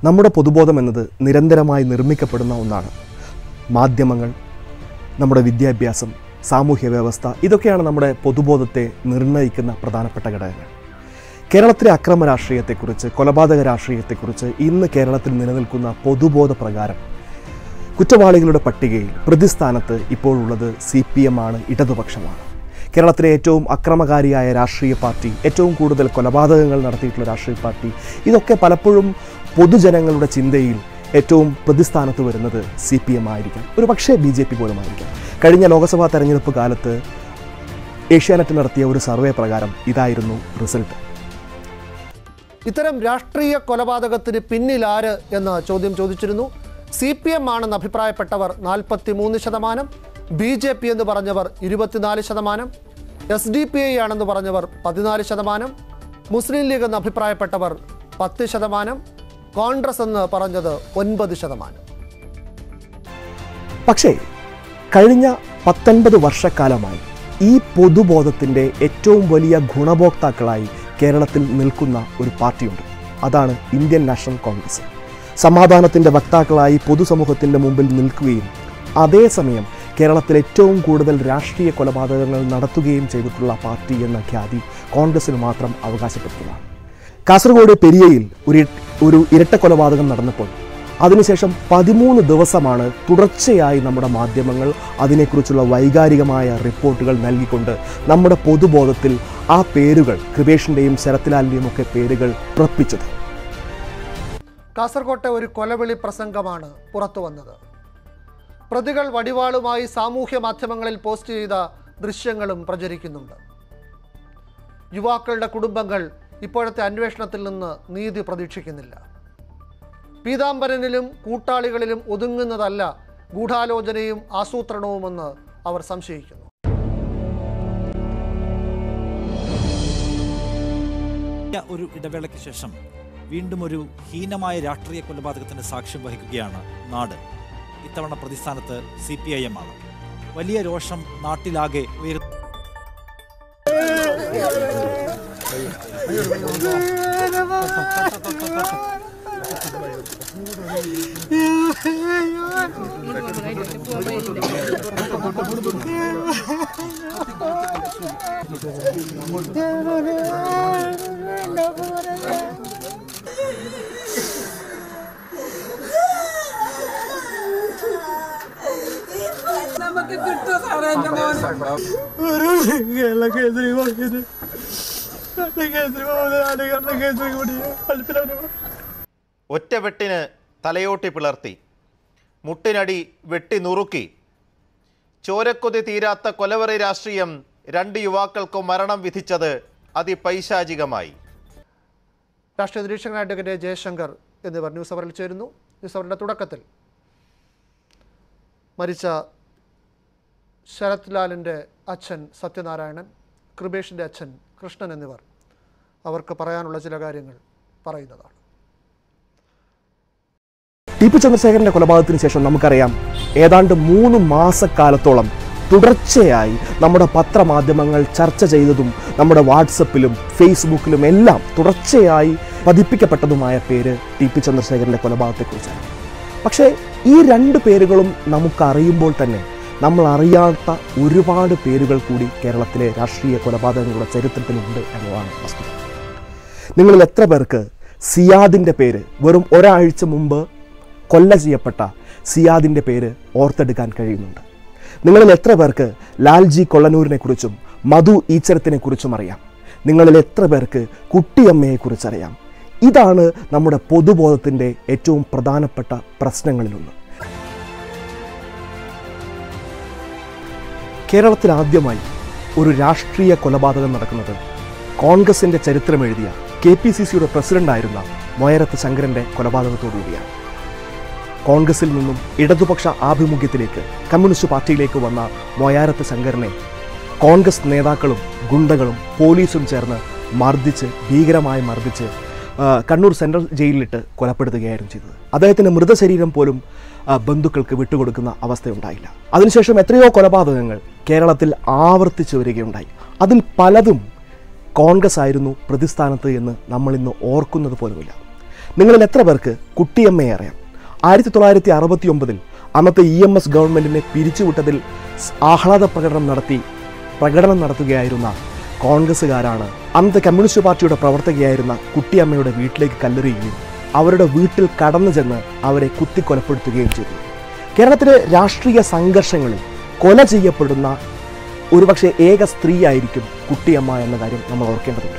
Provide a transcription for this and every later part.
നമ്മുടെ പൊതുബോധം എന്നത് നിരന്തരമായി നിർമ്മിക്കപ്പെടുന്ന ഒന്നാണ് മാധ്യമങ്ങൾ നമ്മുടെ വിദ്യാഭ്യാസം സാമൂഹ്യ വ്യവസ്ഥ ഇതൊക്കെയാണ് നമ്മുടെ പൊതുബോധത്തെ നിർണ്ണയിക്കുന്ന പ്രധാനപ്പെട്ട ഘടകങ്ങൾ കേരളത്തിലെ അക്രമ രാഷ്ട്രീയത്തെക്കുറിച്ച് കൊലപാതക രാഷ്ട്രീയത്തെക്കുറിച്ച് ഇന്ന് കേരളത്തിൽ നിലനിൽക്കുന്ന പൊതുബോധ പ്രകാരം കുറ്റവാളികളുടെ പട്ടികയിൽ പ്രതിസ്ഥാനത്ത് ഇപ്പോഴുള്ളത് സി പി എം ആണ് ഇടതുപക്ഷമാണ് കേരളത്തിലെ ഏറ്റവും അക്രമകാരിയായ രാഷ്ട്രീയ പാർട്ടി ഏറ്റവും കൂടുതൽ കൊലപാതകങ്ങൾ നടത്തിയിട്ടുള്ള രാഷ്ട്രീയ പാർട്ടി ഇതൊക്കെ പലപ്പോഴും പൊതുജനങ്ങളുടെ ചിന്തയിൽ ഏറ്റവും പ്രതിസ്ഥാനത്ത് വരുന്നത് സി പി എം ആയിരിക്കാം ഒരു പക്ഷേ ബി ജെ പി പോലും ആയിരിക്കാം കഴിഞ്ഞ ലോക്സഭാ തെരഞ്ഞെടുപ്പ് കാലത്ത് ഏഷ്യാനെറ്റ് നടത്തിയ ഒരു സർവേ പ്രകാരം ഇതായിരുന്നു റിസൾട്ട് ഇത്തരം രാഷ്ട്രീയ കൊലപാതകത്തിന് പിന്നിൽ ആര് എന്ന ചോദ്യം ചോദിച്ചിരുന്നു സി പി എം ആണെന്ന് അഭിപ്രായപ്പെട്ടവർ നാൽപ്പത്തി മൂന്ന് ശതമാനം ബി ജെ പി എന്ന് പറഞ്ഞവർ ഇരുപത്തിനാല് ശതമാനം എസ് ഡി പി ഐ ആണെന്ന് പറഞ്ഞവർ പതിനാല് ശതമാനം മുസ്ലിം ലീഗ് എന്ന് അഭിപ്രായപ്പെട്ടവർ പത്ത് ശതമാനം കോൺഗ്രസ് എന്ന് പറഞ്ഞത് ഒൻപത് ശതമാനം പക്ഷേ കഴിഞ്ഞ പത്തൊൻപത് വർഷക്കാലമായി ഈ പൊതുബോധത്തിൻ്റെ ഏറ്റവും വലിയ ഗുണഭോക്താക്കളായി കേരളത്തിൽ നിൽക്കുന്ന ഒരു പാർട്ടിയുണ്ട് അതാണ് ഇന്ത്യൻ നാഷണൽ കോൺഗ്രസ് സമാധാനത്തിൻ്റെ വക്താക്കളായി പൊതുസമൂഹത്തിൻ്റെ മുമ്പിൽ നിൽക്കുകയും അതേസമയം കേരളത്തിൽ ഏറ്റവും കൂടുതൽ രാഷ്ട്രീയ കൊലപാതകങ്ങൾ നടത്തുകയും ചെയ്തിട്ടുള്ള പാർട്ടി എന്ന ഖ്യാതി കോൺഗ്രസിന് മാത്രം അവകാശപ്പെടുന്നതാണ് കാസർഗോഡ് പെരിയയിൽ ഒരു ഇ- ഒരു ഇരട്ട കൊലപാതകം നടന്നപ്പോൾ അതിനുശേഷം പതിമൂന്ന് ദിവസമാണ് തുടർച്ചയായി നമ്മുടെ മാധ്യമങ്ങൾ അതിനെക്കുറിച്ചുള്ള വൈകാരികമായ റിപ്പോർട്ടുകൾ നൽകിക്കൊണ്ട് നമ്മുടെ പൊതുബോധത്തിൽ ആ പേരുകൾ കൃപേഷിൻ്റെയും ശരത്ലാലിൻ്റെയും ഒക്കെ പേരുകൾ ഉറപ്പിച്ചത് കാസർകോട്ടെ ഒരു കൊലവിളി പ്രസംഗമാണ് പുറത്തു വന്നത് പ്രതികൾ വടിവാളുമായി സാമൂഹ്യ മാധ്യമങ്ങളിൽ പോസ്റ്റ് ചെയ്ത ദൃശ്യങ്ങളും പ്രചരിക്കുന്നുണ്ട് യുവാക്കളുടെ കുടുംബങ്ങൾ ഇപ്പോഴത്തെ അന്വേഷണത്തിൽ നിന്ന് നീതി പ്രതീക്ഷിക്കുന്നില്ല പീതാംബരനിലും കൂട്ടാളികളിലും ഒതുങ്ങുന്നതല്ല ഗൂഢാലോചനയും ആസൂത്രണവുമെന്ന് അവർ സംശയിക്കുന്നു ചെറിയ ഒരു ഇടവേളയ്ക്ക് ശേഷം വീണ്ടും ഒരു ഹീനമായ രാഷ്ട്രീയ കൊലപാതകത്തിന് സാക്ഷ്യം വഹിക്കുകയാണ് നാട് ഇത്തവണ പ്രതിസ്ഥാനത്ത് സി പി ഐ എം ആണ് വലിയ രോഷം നാട്ടിലാകെ ഉയർ നമുക്ക് കിട്ടുമോ സാറേ എന്റെ മോനെ ഒറ്റവെട്ടിന് തലയോട്ടി പിളർത്തി മുട്ടിനടി വെട്ടി നുറുക്കി ചോരക്കൊതി തീരാത്ത കൊലവറി രാഷ്ട്രീയം രണ്ട് യുവാക്കൾക്കും മരണം വിധിച്ചത് അതിപൈശാചികമായി രാഷ്ട്രീയ നിരീക്ഷകൻ അഡ്വക്കേറ്റ് ജയശങ്കർ എന്നിവർ ന്യൂസ് അവറിൽ ചേരുന്നു ന്യൂസ് അവറിൻ്റെ തുടക്കത്തിൽ മരിച്ച ശരത് ലാലിൻ്റെ അച്ഛൻ സത്യനാരായണൻ കൃപേഷിൻ്റെ അച്ഛൻ കൃഷ്ണൻ എന്നിവർ അവർക്ക് പറയാനുള്ള ചില കാര്യങ്ങൾ പറയുന്നതാണ് ടിപ്പു ചന്ദ്രശേഖരന്റെ കൊലപാതകത്തിന് ശേഷം നമുക്കറിയാം ഏതാണ്ട് മൂന്ന് മാസക്കാലത്തോളം തുടർച്ചയായി നമ്മുടെ പത്രമാധ്യമങ്ങൾ ചർച്ച ചെയ്തതും നമ്മുടെ വാട്സപ്പിലും ഫേസ്ബുക്കിലും എല്ലാം തുടർച്ചയായി പതിപ്പിക്കപ്പെട്ടതുമായ പേര് ടി പി ചന്ദ്രശേഖരന്റെ കൊലപാതകത്തെക്കുറിച്ചാണ് പക്ഷേ ഈ രണ്ട് പേരുകളും നമുക്കറിയുമ്പോൾ തന്നെ നമ്മൾ അറിയാത്ത ഒരുപാട് പേരുകൾ കൂടി കേരളത്തിലെ രാഷ്ട്രീയ കൊലപാതകങ്ങളുടെ ചരിത്രത്തിലുണ്ട് എന്നതാണ് വസ്തുത നിങ്ങളിൽ എത്ര പേർക്ക് സിയാദിൻ്റെ പേര് വെറും ഒരാഴ്ച മുമ്പ് കൊല്ല ചെയ്യപ്പെട്ട സിയാദിൻ്റെ പേര് ഓർത്തെടുക്കാൻ കഴിയുന്നുണ്ട് നിങ്ങളിൽ എത്ര പേർക്ക് ലാൽജി കൊള്ളനൂരിനെ കുറിച്ചും മധു ഈച്ചരത്തിനെ കുറിച്ചും അറിയാം നിങ്ങളിൽ എത്ര പേർക്ക് കുട്ടിയമ്മയെക്കുറിച്ച് അറിയാം ഇതാണ് നമ്മുടെ പൊതുബോധത്തിൻ്റെ ഏറ്റവും പ്രധാനപ്പെട്ട പ്രശ്നങ്ങളിലൊന്ന് കേരളത്തിൽ ആദ്യമായി ഒരു രാഷ്ട്രീയ കൊലപാതകം നടക്കുന്നത് കോൺഗ്രസിൻ്റെ ചരിത്രം എഴുതിയ കെ പി സി സിയുടെ പ്രസിഡന്റായിരുന്ന മൊയരത്ത് ശങ്കരൻ്റെ കൊലപാതകത്തോടുകൂടിയാണ് കോൺഗ്രസിൽ നിന്നും ഇടതുപക്ഷ ആഭിമുഖ്യത്തിലേക്ക് കമ്മ്യൂണിസ്റ്റ് പാർട്ടിയിലേക്ക് വന്ന മൊയാരത്ത് ശങ്കരനെ കോൺഗ്രസ് നേതാക്കളും ഗുണ്ടകളും പോലീസും ചേർന്ന് മർദ്ദിച്ച് ഭീകരമായി മർദ്ദിച്ച് ആ, കണ്ണൂർ സെൻട്രൽ ജയിലിലിട്ട് കൊലപ്പെടുത്തുകയായിരുന്നു ചെയ്തത് അദ്ദേഹത്തിൻ്റെ മൃതശരീരം പോലും ആ, ബന്ധുക്കൾക്ക് വിട്ടുകൊടുക്കുന്ന അവസ്ഥയുണ്ടായില്ല അതിനുശേഷം എത്രയോ കൊലപാതകങ്ങൾ കേരളത്തിൽ ആവർത്തിച്ചു വരികയുണ്ടായി അതിൽ പലതും കോൺഗ്രസ് ആയിരുന്നു പ്രതിസ്ഥാനത്ത് എന്ന് നമ്മൾ ഇന്ന് ഓർക്കുന്നത് പോലുമില്ല നിങ്ങളിൽ എത്ര പേർക്ക് കുട്ടിയമ്മയെ അറിയാം ആയിരത്തി തൊള്ളായിരത്തി അറുപത്തി ഒമ്പതിൽ അന്നത്തെ ഇ എം എസ് ഗവൺമെൻറ്റിനെ പിരിച്ചുവിട്ടതിൽ സ് ആഹ്ലാദ പ്രകടനം നടത്തി പ്രകടനം നടത്തുകയായിരുന്ന കോൺഗ്രസ്സുകാരാണ് അന്നത്തെ കമ്മ്യൂണിസ്റ്റ് പാർട്ടിയുടെ പ്രവർത്തകയായിരുന്ന കുട്ടിയമ്മയുടെ വീട്ടിലേക്ക് കല്ലെറിയുകയും അവരുടെ വീട്ടിൽ കടന്നു ചെന്ന് അവരെ കുത്തിക്കൊലപ്പെടുത്തുകയും ചെയ്തു കേരളത്തിലെ രാഷ്ട്രീയ സംഘർഷങ്ങളിൽ കൊല ചെയ്യപ്പെടുന്ന ഒരുപക്ഷെ ഏക സ്ത്രീയായിരിക്കും കുട്ടിയമ്മ എന്ന കാര്യം നമ്മൾ ഓർക്കേണ്ടതുണ്ട്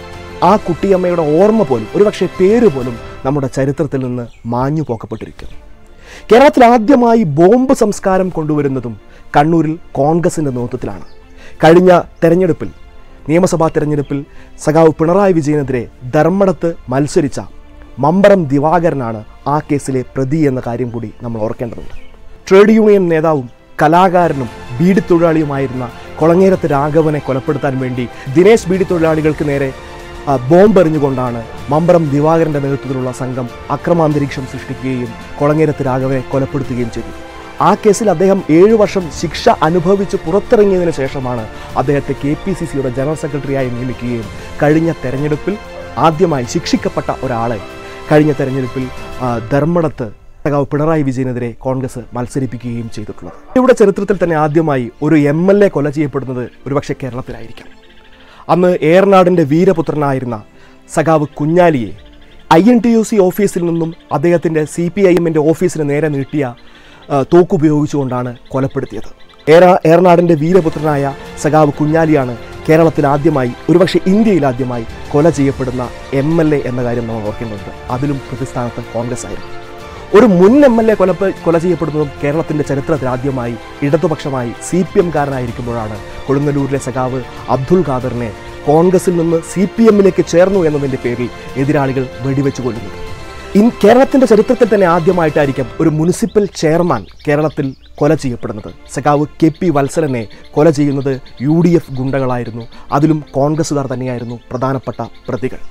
ആ കുട്ടിയമ്മയുടെ ഓർമ്മ പോലും ഒരുപക്ഷെ പേര് പോലും നമ്മുടെ ചരിത്രത്തിൽ നിന്ന് മാഞ്ഞു പോക്കപ്പെട്ടിരിക്കുന്നു കേരളത്തിൽ ആദ്യമായി ബോംബ് സംസ്കാരം കൊണ്ടുവരുന്നതും കണ്ണൂരിൽ കോൺഗ്രസിൻ്റെ നേതൃത്വത്തിലാണ് കഴിഞ്ഞ തെരഞ്ഞെടുപ്പിൽ നിയമസഭാ തെരഞ്ഞെടുപ്പിൽ സഖാവ് പിണറായി വിജയനെതിരെ ധർമ്മടത്ത് മത്സരിച്ച മമ്പറം ദിവാകരനാണ് ആ കേസിലെ പ്രതി എന്ന കാര്യം കൂടി നമ്മൾ ഓർക്കേണ്ടതുണ്ട് ട്രേഡ് യൂണിയൻ നേതാവും കലാകാരനും ബീഡി തൊഴിലാളിയുമായിരുന്ന കൊളങ്ങേരത്ത് രാഘവനെ കൊലപ്പെടുത്താൻ വേണ്ടി ദിനേശ് ബീഡി തൊഴിലാളികൾക്ക് നേരെ ആ, ബോംബ് എറിഞ്ഞുകൊണ്ടാണ് മമ്പറം ദിവാകരന്റെ നേതൃത്വത്തിലുള്ള സംഘം അക്രമാന്തരീക്ഷം സൃഷ്ടിക്കുകയും കൊളങ്ങേരത്ത് രാഘവനെ കൊലപ്പെടുത്തുകയും ചെയ്തു ആ കേസിൽ അദ്ദേഹം ഏഴു വർഷം ശിക്ഷ അനുഭവിച്ച് പുറത്തിറങ്ങിയതിനു ശേഷമാണ് അദ്ദേഹത്തെ കെ പി സി സിയുടെ ജനറൽ സെക്രട്ടറിയായി നിയമിക്കുകയും കഴിഞ്ഞ തെരഞ്ഞെടുപ്പിൽ ആദ്യമായി ശിക്ഷിക്കപ്പെട്ട ഒരാളെ കഴിഞ്ഞ തെരഞ്ഞെടുപ്പിൽ ആ, ധർമ്മടത്ത് സഖാവ് പിണറായി വിജയനെതിരെ കോൺഗ്രസ് മത്സരിപ്പിക്കുകയും ചെയ്തിട്ടുള്ളത് ഇവിടെ ചരിത്രത്തിൽ തന്നെ ആദ്യമായി ഒരു എം എൽ എ കൊല ചെയ്യപ്പെടുന്നത് ഒരുപക്ഷെ കേരളത്തിലായിരിക്കാം അന്ന് ഏറനാടിൻ്റെ വീരപുത്രനായിരുന്ന സഖാവ് കുഞ്ഞാലിയെ I N T U C ഓഫീസിൽ നിന്നും അദ്ദേഹത്തിൻ്റെ സി പി ഐ എമ്മിൻ്റെ ഓഫീസിന് നേരെ നീട്ടിയ ആ, തോക്കുപയോഗിച്ചുകൊണ്ടാണ് കൊലപ്പെടുത്തിയത് ഏറ ഏറനാടിൻ്റെ വീരപുത്രനായ സഖാവ് കുഞ്ഞാലിയാണ് കേരളത്തിൽ ആദ്യമായി ഒരുപക്ഷെ ഇന്ത്യയിൽ ആദ്യമായി കൊല ചെയ്യപ്പെടുന്ന എം എൽ എ എന്ന കാര്യം നമ്മൾ ഓർക്കേണ്ടതുണ്ട് അതിലും പ്രതിസ്ഥാനത്ത് കോൺഗ്രസ് ആയിരുന്നു ഒരു മുൻ എം എൽ എ കൊല കൊല ചെയ്യപ്പെടുന്നതും കേരളത്തിൻ്റെ ചരിത്രത്തിൽ ആദ്യമായി ഇടതുപക്ഷമായി സി പി എംകാരനായിരിക്കുമ്പോഴാണ് കൊടുങ്ങല്ലൂരിലെ സഖാവ് അബ്ദുൽ ഖാദറിനെ കോൺഗ്രസിൽ നിന്ന് സി പി എമ്മിലേക്ക് ചേർന്നു എന്നതിൻ്റെ പേരിൽ എതിരാളികൾ വെടിവെച്ച് കൊല്ലുന്നത് ഇൻ കേരളത്തിൻ്റെ ചരിത്രത്തിൽ തന്നെ ആദ്യമായിട്ടായിരിക്കും ഒരു മുനിസിപ്പൽ ചെയർമാൻ കേരളത്തിൽ കൊല ചെയ്യപ്പെടുന്നത് സഖാവ് കെ പി വത്സരനെ കൊല ചെയ്യുന്നത് യു ഡി എഫ് ഗുണ്ടകളായിരുന്നു അതിലും കോൺഗ്രസ്സുകാർ തന്നെയായിരുന്നു പ്രധാനപ്പെട്ട പ്രതികൾ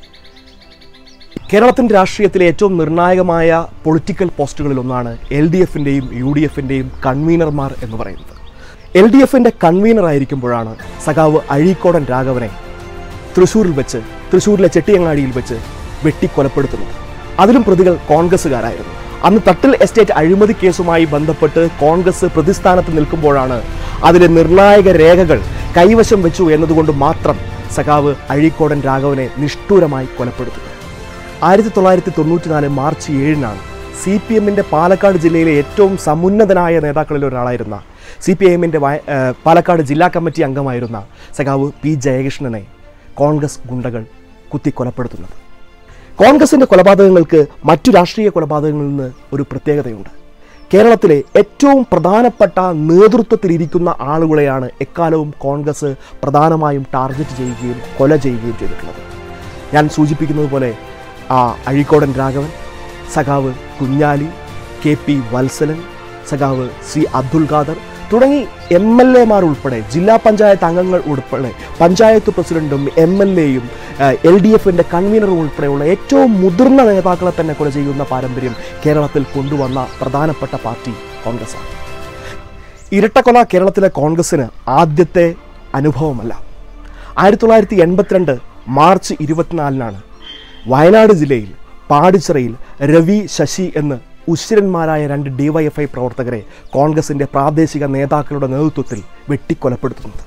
കേരളത്തിൻ്റെ രാഷ്ട്രീയത്തിലെ ഏറ്റവും നിർണായകമായ പൊളിറ്റിക്കൽ പോസ്റ്റുകളിൽ ഒന്നാണ് എൽ ഡി എഫിൻ്റെയും യു ഡി എഫിൻ്റെയും കൺവീനർമാർ എന്ന് പറയുന്നത് എൽ ഡി എഫിൻ്റെ കൺവീനർ ആയിരിക്കുമ്പോഴാണ് സഖാവ് അഴീക്കോടൻ രാഘവനെ തൃശ്ശൂരിൽ വെച്ച് തൃശ്ശൂരിലെ ചെട്ടിയങ്ങാടിയിൽ വെച്ച് വെട്ടിക്കൊലപ്പെടുത്തുന്നത് അതിലും പ്രതികൾ കോൺഗ്രസ്സുകാരായിരുന്നു അന്ന് തട്ടിൽ എസ്റ്റേറ്റ് അഴിമതി കേസുമായി ബന്ധപ്പെട്ട് കോൺഗ്രസ് പ്രതിസ്ഥാനത്ത് നിൽക്കുമ്പോഴാണ് അതിലെ നിർണായക രേഖകൾ കൈവശം വെച്ചു എന്നതുകൊണ്ട് മാത്രം സഖാവ് അഴീക്കോടൻ രാഘവനെ നിഷ്ഠൂരമായി കൊലപ്പെടുത്തുന്നത് ആയിരത്തി തൊള്ളായിരത്തി തൊണ്ണൂറ്റിനാല് മാർച്ച് ഏഴിനാണ് സി പി എമ്മിൻ്റെ പാലക്കാട് ജില്ലയിലെ ഏറ്റവും സമുന്നതനായ നേതാക്കളിൽ ഒരാളായിരുന്ന സി പി എമ്മിൻ്റെ പാലക്കാട് ജില്ലാ കമ്മിറ്റി അംഗമായിരുന്ന സഖാവ് പി ജയകൃഷ്ണനെ കോൺഗ്രസ് ഗുണ്ടകൾ കുത്തിക്കൊലപ്പെടുത്തുന്നത് കോൺഗ്രസിൻ്റെ കൊലപാതകങ്ങൾക്ക് മറ്റു രാഷ്ട്രീയ കൊലപാതകങ്ങളിൽ നിന്ന് ഒരു പ്രത്യേകതയുണ്ട് കേരളത്തിലെ ഏറ്റവും പ്രധാനപ്പെട്ട നേതൃത്വത്തിലിരിക്കുന്ന ആളുകളെയാണ് എക്കാലവും കോൺഗ്രസ് പ്രധാനമായും ടാർഗറ്റ് ചെയ്യുകയും കൊല ചെയ്യുകയും ചെയ്തിട്ടുള്ളത് ഞാൻ സൂചിപ്പിക്കുന്നത് പോലെ ആ അഴീക്കോടൻ രാഘവൻ സഖാവ് കുഞ്ഞാലി കെ പി വത്സലൻ സഖാവ് സി അബ്ദുൽ ഖാദർ തുടങ്ങി എം എൽ എമാർ ഉൾപ്പെടെ ജില്ലാ പഞ്ചായത്ത് അംഗങ്ങൾ ഉൾപ്പെടെ പഞ്ചായത്ത് പ്രസിഡന്റും എം എൽ എയും എൽ ഡി എഫിൻ്റെ കൺവീനറും ഉൾപ്പെടെയുള്ള ഏറ്റവും മുതിർന്ന നേതാക്കളെ തന്നെ കൊല ചെയ്യുന്ന പാരമ്പര്യം കേരളത്തിൽ കൊണ്ടുവന്ന പ്രധാനപ്പെട്ട പാർട്ടി കോൺഗ്രസ്സാണ് ഇരട്ടക്കൊല കേരളത്തിലെ കോൺഗ്രസ്സിന് ആദ്യത്തെ അനുഭവമല്ല ആയിരത്തി തൊള്ളായിരത്തി എൺപത്തിരണ്ട് മാർച്ച് ഇരുപത്തിനാലിനാണ് വയനാട് ജില്ലയിൽ പാടിച്ചിറയിൽ രവി ശശി എന്ന് ഉശിരന്മാരായ രണ്ട് ഡിവൈഎഫ്ഐ പ്രവർത്തകരെ കോൺഗ്രസിൻ്റെ പ്രാദേശിക നേതാക്കളുടെ നേതൃത്വത്തിൽ വെട്ടിക്കൊലപ്പെടുത്തുന്നത്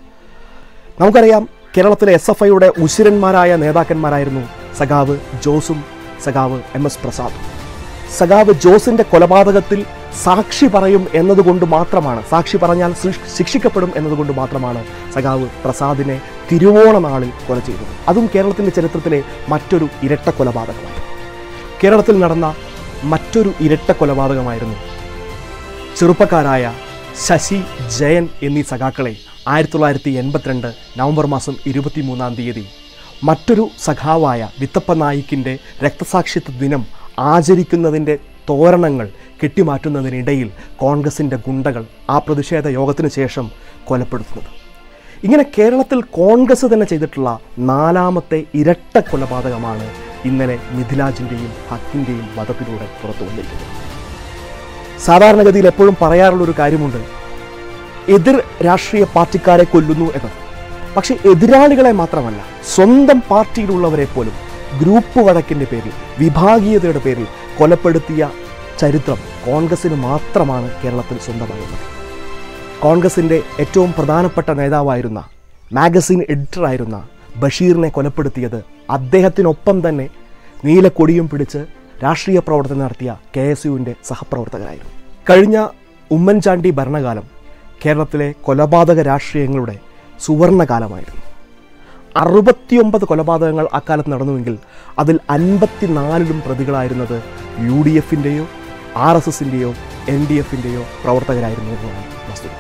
നമുക്കറിയാം കേരളത്തിലെ എസ് എഫ് ഐയുടെ ഉശിരന്മാരായ നേതാക്കന്മാരായിരുന്നു സഖാവ് ജോസും സഖാവ് എം എസ് പ്രസാദും സഖാവ് ജോസിന്റെ കൊലപാതകത്തിൽ സാക്ഷി പറയും എന്നതുകൊണ്ട് മാത്രമാണ് സാക്ഷി പറഞ്ഞാൽ ശിക്ഷ- ശിക്ഷിക്കപ്പെടും എന്നതുകൊണ്ട് മാത്രമാണ് സഖാവ് പ്രസാദിനെ തിരുവോണ നാളിൽ കൊല ചെയ്തത് അതും കേരളത്തിൻ്റെ ചരിത്രത്തിലെ മറ്റൊരു ഇരട്ട കൊലപാതകമായിരുന്നു കേരളത്തിൽ നടന്ന മറ്റൊരു ഇരട്ട കൊലപാതകമായിരുന്നു ചെറുപ്പക്കാരായ ശശി ജയൻ എന്നീ സഖാക്കളെ ആയിരത്തി തൊള്ളായിരത്തി എൺപത്തിരണ്ട് നവംബർ മാസം ഇരുപത്തി മൂന്നാം തീയതി മറ്റൊരു സഖാവായ വിത്തപ്പ നായിക്കിൻ്റെ രക്തസാക്ഷിത്വ ദിനം ആചരിക്കുന്നതിൻ്റെ തോരണങ്ങൾ കെട്ടിമാറ്റുന്നതിനിടയിൽ കോൺഗ്രസിൻ്റെ ഗുണ്ടകൾ ആ പ്രതിഷേധ യോഗത്തിന് ശേഷം കൊലപ്പെടുത്തുന്നത് ഇങ്ങനെ കേരളത്തിൽ കോൺഗ്രസ് തന്നെ ചെയ്തിട്ടുള്ള നാലാമത്തെ ഇരട്ട കൊലപാതകമാണ് ഇന്നലെ മിഥിലാജിൻ്റെയും ഹക്കിൻ്റെയും വധത്തിലൂടെ പുറത്തു വന്നിരിക്കുന്നത് സാധാരണഗതിയിൽ എപ്പോഴും പറയാറുള്ളൊരു കാര്യമുണ്ട് എതിർ രാഷ്ട്രീയ പാർട്ടിക്കാരെ കൊല്ലുന്നു എന്നത് പക്ഷേ എതിരാളികളെ മാത്രമല്ല സ്വന്തം പാർട്ടിയിലുള്ളവരെ പോലും ഗ്രൂപ്പ് വഴക്കിൻ്റെ പേരിൽ വിഭാഗീയതയുടെ പേരിൽ കൊലപ്പെടുത്തിയ ചരിത്രം കോൺഗ്രസിന് മാത്രമാണ് കേരളത്തിൽ സ്വന്തമാകുന്നത് കോൺഗ്രസിൻ്റെ ഏറ്റവും പ്രധാനപ്പെട്ട നേതാവായിരുന്ന മാഗസിൻ എഡിറ്ററായിരുന്ന ബഷീറിനെ കൊലപ്പെടുത്തിയത് അദ്ദേഹത്തിനൊപ്പം തന്നെ നീലക്കൊടിയും പിടിച്ച് രാഷ്ട്രീയ പ്രവർത്തനം നടത്തിയ കെ എസ് യുവിൻ്റെ സഹപ്രവർത്തകരായിരുന്നു കഴിഞ്ഞ ഉമ്മൻചാണ്ടി ഭരണകാലം കേരളത്തിലെ കൊലപാതക രാഷ്ട്രീയങ്ങളുടെ സുവർണകാലമായിരുന്നു അറുപത്തിയൊമ്പത് കൊലപാതകങ്ങൾ അക്കാലത്ത് നടന്നുവെങ്കിൽ അതിൽ അൻപത്തിനാലിലും പ്രതികളായിരുന്നത് യു ഡി എഫിൻ്റെയോ ആർ എസ് എസിൻ്റെയോ എൻ ഡി എഫിൻ്റെയോ പ്രവർത്തകരായിരുന്നു എന്നതാണ് വസ്തുത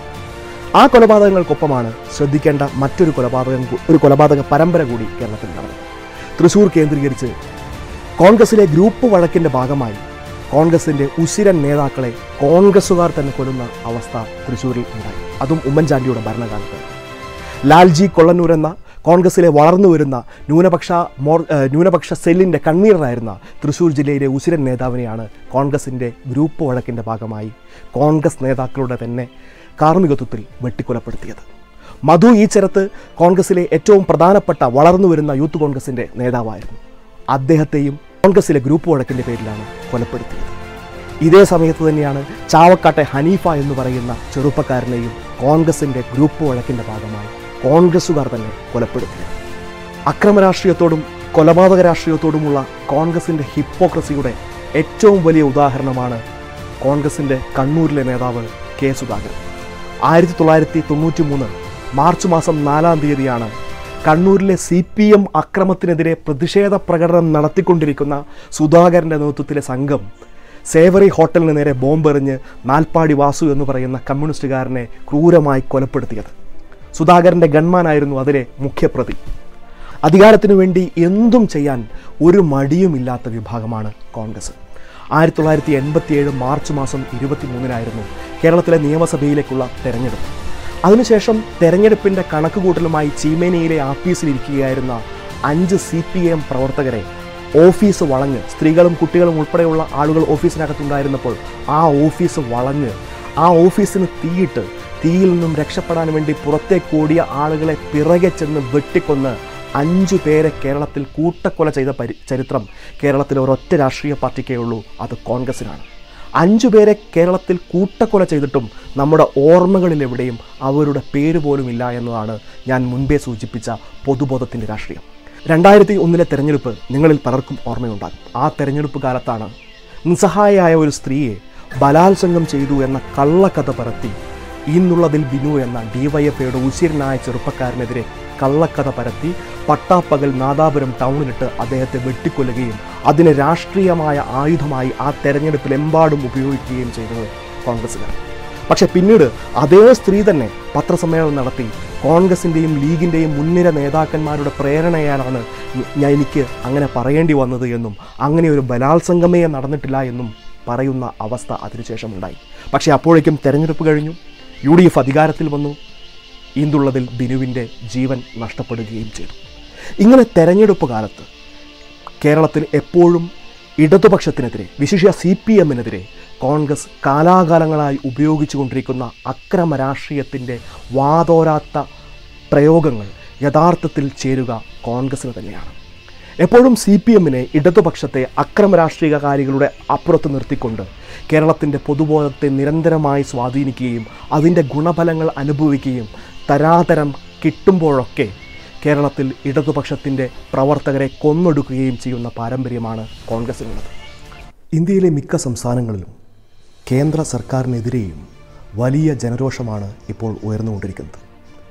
ആ കൊലപാതകങ്ങൾക്കൊപ്പമാണ് ശ്രദ്ധിക്കേണ്ട മറ്റൊരു കൊലപാതകം കൂ- ഒരു കൊലപാതക പരമ്പര കൂടി കേരളത്തിൽ നടന്നത് തൃശൂർ കേന്ദ്രീകരിച്ച് കോൺഗ്രസിലെ ഗ്രൂപ്പ് വഴക്കിൻ്റെ ഭാഗമായി കോൺഗ്രസിൻ്റെ ഉശിരൻ നേതാക്കളെ കോൺഗ്രസ്സുകാർ തന്നെ കൊല്ലുന്ന അവസ്ഥ തൃശ്ശൂരിൽ ഉണ്ടായി അതും ഉമ്മൻചാണ്ടിയുടെ ഭരണകാലത്ത് ലാൽജി കൊള്ളന്നൂർ എന്ന കോൺഗ്രസിലെ വളർന്നു വരുന്ന ന്യൂനപക്ഷ മോർ ഏഹ് ന്യൂനപക്ഷ സെല്ലിൻ്റെ കണ്ണീറായിരുന്ന തൃശ്ശൂർ ജില്ലയിലെ ഉശിരൻ നേതാവിനെയാണ് കോൺഗ്രസിൻ്റെ ഗ്രൂപ്പ് വഴക്കിൻ്റെ ഭാഗമായി കോൺഗ്രസ് നേതാക്കളുടെ തന്നെ കാർമ്മികത്വത്തിൽ വെട്ടിക്കൊലപ്പെടുത്തിയത് മധു ഈച്ചരത്ത് കോൺഗ്രസിലെ ഏറ്റവും പ്രധാനപ്പെട്ട വളർന്നു വരുന്ന യൂത്ത് കോൺഗ്രസിൻ്റെ നേതാവായിരുന്നു അദ്ദേഹത്തെയും കോൺഗ്രസിലെ ഗ്രൂപ്പ് വഴക്കിൻ്റെ പേരിലാണ് കൊലപ്പെടുത്തിയത് ഇതേ സമയത്ത് തന്നെയാണ് ചാവക്കാട്ടെ ഹനീഫ എന്ന് പറയുന്ന ചെറുപ്പക്കാരനെയും കോൺഗ്രസിൻ്റെ ഗ്രൂപ്പ് വഴക്കിൻ്റെ ഭാഗമായി കോൺഗ്രസ്സുകാർ തന്നെ കൊലപ്പെടുത്തിയത് അക്രമ രാഷ്ട്രീയത്തോടും കൊലപാതക രാഷ്ട്രീയത്തോടുമുള്ള കോൺഗ്രസിൻ്റെ ഹിപ്പോക്രസിയുടെ ഏറ്റവും വലിയ ഉദാഹരണമാണ് കോൺഗ്രസിൻ്റെ കണ്ണൂരിലെ നേതാവ് കെ സുധാകരൻ ആയിരത്തി തൊള്ളായിരത്തി തൊണ്ണൂറ്റി മൂന്ന് മാർച്ച് മാസം നാലാം തീയതിയാണ് കണ്ണൂരിലെ സി പി എം അക്രമത്തിനെതിരെ പ്രതിഷേധ പ്രകടനം നടത്തിക്കൊണ്ടിരിക്കുന്ന സുധാകരൻ്റെ നേതൃത്വത്തിലെ സംഘം സേവറി ഹോട്ടലിന് നേരെ ബോംബെറിഞ്ഞ് നാൽപ്പാടി വാസു എന്ന് പറയുന്ന കമ്മ്യൂണിസ്റ്റുകാരനെ ക്രൂരമായി കൊലപ്പെടുത്തിയത് സുധാകരൻ്റെ ഗൺമാനായിരുന്നു അതിലെ മുഖ്യപ്രതി അധികാരത്തിനു വേണ്ടി എന്തും ചെയ്യാൻ ഒരു മടിയുമില്ലാത്ത വിഭാഗമാണ് കോൺഗ്രസ് ആയിരത്തി തൊള്ളായിരത്തി എൺപത്തിയേഴ് മാർച്ച് മാസം ഇരുപത്തിമൂന്നിനായിരുന്നു കേരളത്തിലെ നിയമസഭയിലേക്കുള്ള തെരഞ്ഞെടുപ്പ് അതിനുശേഷം തെരഞ്ഞെടുപ്പിൻ്റെ കണക്കുകൂട്ടലുമായി ചീമേനിയിലെ ആഫീസിലിരിക്കുകയായിരുന്ന അഞ്ച് സി പി എം പ്രവർത്തകരെ ഓഫീസ് വളഞ്ഞ് സ്ത്രീകളും കുട്ടികളും ഉൾപ്പെടെയുള്ള ആളുകൾ ഓഫീസിനകത്തുണ്ടായിരുന്നപ്പോൾ ആ ഓഫീസ് വളഞ്ഞ് ആ ഓഫീസിന് തീയിട്ട് തീയിൽ നിന്നും രക്ഷപ്പെടാൻ വേണ്ടി പുറത്തേക്ക് ഓടിയ ആളുകളെ പിറകെ ചെന്ന് വെട്ടിക്കൊന്ന് അഞ്ചു പേരെ കേരളത്തിൽ കൂട്ടക്കൊല ചെയ്ത പരി ചരിത്രം കേരളത്തിലെ ഒരൊറ്റ രാഷ്ട്രീയ പാർട്ടിക്കേ ഉള്ളൂ അത് കോൺഗ്രസിനാണ് അഞ്ചു പേരെ കേരളത്തിൽ കൂട്ടക്കൊല ചെയ്തിട്ടും നമ്മുടെ ഓർമ്മകളിൽ എവിടെയും അവരുടെ പേര് പോലും ഇല്ല എന്നതാണ് ഞാൻ മുൻപേ സൂചിപ്പിച്ച പൊതുബോധത്തിൻ്റെ രാഷ്ട്രീയം രണ്ടായിരത്തി ഒന്നിലെ തെരഞ്ഞെടുപ്പ് നിങ്ങളിൽ പലർക്കും ഓർമ്മയുണ്ടാകും ആ തെരഞ്ഞെടുപ്പ് കാലത്താണ് നിസ്സഹായയായ ഒരു സ്ത്രീയെ ബലാത്സംഗം ചെയ്തു എന്ന കള്ളക്കഥ പരത്തി ഇന്നുള്ളതിൽ ബിനു എന്ന ഡിവൈഎഫ്ഐയുടെ ഉശിരനായ ചെറുപ്പക്കാരനെതിരെ കള്ളക്കഥ പരത്തി പട്ടാപ്പകൽ നാദാപുരം ടൗണിലിട്ട് അദ്ദേഹത്തെ വെട്ടിക്കൊല്ലുകയും അതിനെ രാഷ്ട്രീയമായ ആയുധമായി ആ തെരഞ്ഞെടുപ്പിലെമ്പാടും ഉപയോഗിക്കുകയും ചെയ്തത് കോൺഗ്രസ്സുകാർ പക്ഷെ പിന്നീട് അതേ സ്ത്രീ തന്നെ പത്രസമ്മേളനം നടത്തി കോൺഗ്രസിൻ്റെയും ലീഗിൻ്റെയും മുൻനിര നേതാക്കന്മാരുടെ പ്രേരണയാലാണ് ഞാൻ എനിക്ക് അങ്ങനെ പറയേണ്ടി വന്നത് എന്നും അങ്ങനെ ഒരു ബലാത്സംഗമേ നടന്നിട്ടില്ല എന്നും പറയുന്ന അവസ്ഥ അതിനുശേഷമുണ്ടായി പക്ഷേ അപ്പോഴേക്കും തെരഞ്ഞെടുപ്പ് കഴിഞ്ഞു യു ഡി എഫ് അധികാരത്തിൽ വന്നു ഇന്തുള്ളതിൽ ബിനുവിൻ്റെ ജീവൻ നഷ്ടപ്പെടുകയും ചെയ്തു ഇങ്ങനെ തെരഞ്ഞെടുപ്പ് കാലത്ത് കേരളത്തിൽ എപ്പോഴും ഇടതുപക്ഷത്തിനെതിരെ വിശിഷ്യ സി പി എമ്മിനെതിരെ കോൺഗ്രസ് കാലാകാലങ്ങളായി ഉപയോഗിച്ചുകൊണ്ടിരിക്കുന്ന അക്രമ രാഷ്ട്രീയത്തിൻ്റെ വാതോരാത്ത പ്രയോഗങ്ങൾ യഥാർത്ഥത്തിൽ ചേരുക കോൺഗ്രസ്സിന് തന്നെയാണ് എപ്പോഴും സി പി എമ്മിനെ ഇടതുപക്ഷത്തെ അക്രമ രാഷ്ട്രീയകാരികളുടെ അപ്പുറത്ത് നിർത്തിക്കൊണ്ട് കേരളത്തിൻ്റെ പൊതുബോധത്തെ നിരന്തരമായി സ്വാധീനിക്കുകയും അതിൻ്റെ ഗുണഫലങ്ങൾ അനുഭവിക്കുകയും തരാതരം കിട്ടുമ്പോഴൊക്കെ കേരളത്തിൽ ഇടതുപക്ഷത്തിൻ്റെ പ്രവർത്തകരെ കൊന്നൊടുക്കുകയും ചെയ്യുന്ന പാരമ്പര്യമാണ് കോൺഗ്രസിനുള്ളത് ഇന്ത്യയിലെ മിക്ക സംസ്ഥാനങ്ങളിലും കേന്ദ്ര സർക്കാരിനെതിരെയും വലിയ ജനരോഷമാണ് ഇപ്പോൾ ഉയർന്നുകൊണ്ടിരിക്കുന്നത്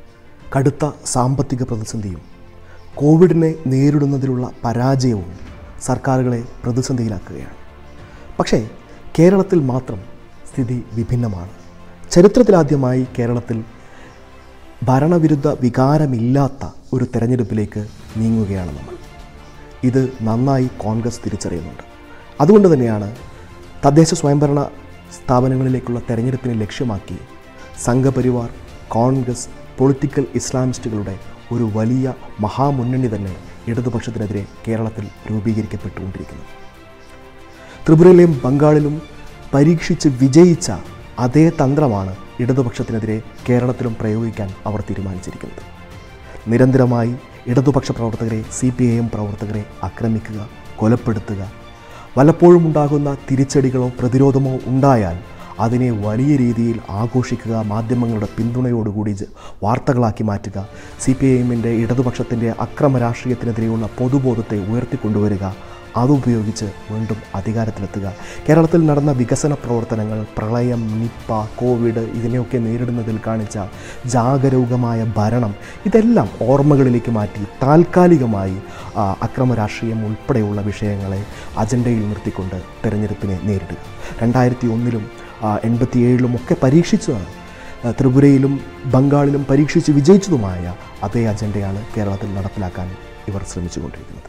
കടുത്ത സാമ്പത്തിക പ്രതിസന്ധിയും കോവിഡിനെ നേരിടുന്നതിലുള്ള പരാജയവും സർക്കാരുകളെ പ്രതിസന്ധിയിലാക്കുകയാണ് പക്ഷേ കേരളത്തിൽ മാത്രം സ്ഥിതി വിഭിന്നമാണ് ചരിത്രത്തിലാദ്യമായി കേരളത്തിൽ ഭരണവിരുദ്ധ വികാരമില്ലാത്ത ഒരു തെരഞ്ഞെടുപ്പിലേക്ക് നീങ്ങുകയാണ് നമ്മൾ ഇത് നന്നായി കോൺഗ്രസ് തിരിച്ചറിയുന്നുണ്ട് അതുകൊണ്ട് തന്നെയാണ് തദ്ദേശ സ്വയംഭരണ സ്ഥാപനങ്ങളിലേക്കുള്ള തെരഞ്ഞെടുപ്പിനെ ലക്ഷ്യമാക്കി സംഘപരിവാർ കോൺഗ്രസ് പൊളിറ്റിക്കൽ ഇസ്ലാമിസ്റ്റുകളുടെ ഒരു വലിയ മഹാമുന്നണി തന്നെ ഇടതുപക്ഷത്തിനെതിരെ കേരളത്തിൽ രൂപീകരിക്കപ്പെട്ടുകൊണ്ടിരിക്കുന്നത് ത്രിപുരയിലെയും ബംഗാളിലും പരീക്ഷിച്ച് വിജയിച്ച അതേ തന്ത്രമാണ് ഇടതുപക്ഷത്തിനെതിരെ കേരളത്തിലും പ്രയോഗിക്കാൻ അവർ തീരുമാനിച്ചിരിക്കുന്നത് നിരന്തരമായി ഇടതുപക്ഷ പ്രവർത്തകരെ സി പി ഐ എം പ്രവർത്തകരെ ആക്രമിക്കുക കൊലപ്പെടുത്തുക വല്ലപ്പോഴും ഉണ്ടാകുന്ന തിരിച്ചടികളോ പ്രതിരോധമോ ഉണ്ടായാൽ അതിനെ വലിയ രീതിയിൽ ആഘോഷിക്കുക മാധ്യമങ്ങളുടെ പിന്തുണയോടുകൂടി ജ- വാർത്തകളാക്കി മാറ്റുക സി പി ഐ എമ്മിൻ്റെ ഇടതുപക്ഷത്തിൻ്റെ അക്രമ രാഷ്ട്രീയത്തിനെതിരെയുള്ള പൊതുബോധത്തെ ഉയർത്തിക്കൊണ്ടുവരിക അതുപയോഗിച്ച് വീണ്ടും അധികാരത്തിലെത്തുക കേരളത്തിൽ നടന്ന വികസന പ്രവർത്തനങ്ങൾ പ്രളയം നിപ്പ കോവിഡ് ഇതിനെയൊക്കെ നേരിടുന്നതിൽ കാണിച്ച ജാഗരൂകമായ ഭരണം ഇതെല്ലാം ഓർമ്മകളിലേക്ക് മാറ്റി താൽക്കാലികമായി ആ, അക്രമ രാഷ്ട്രീയം ഉൾപ്പെടെയുള്ള വിഷയങ്ങളെ അജണ്ടയിൽ നിർത്തിക്കൊണ്ട് തെരഞ്ഞെടുപ്പിനെ നേരിടുക രണ്ടായിരത്തി ഒന്നിലും എൺപത്തിയേഴിലും ഒക്കെ പരീക്ഷിച്ചതാണ് ആ, ത്രിപുരയിലും ബംഗാളിലും പരീക്ഷിച്ച് വിജയിച്ചതുമായ അതേ അജണ്ടയാണ് കേരളത്തിൽ നടപ്പിലാക്കാൻ ഇവർ ശ്രമിച്ചുകൊണ്ടിരിക്കുന്നത്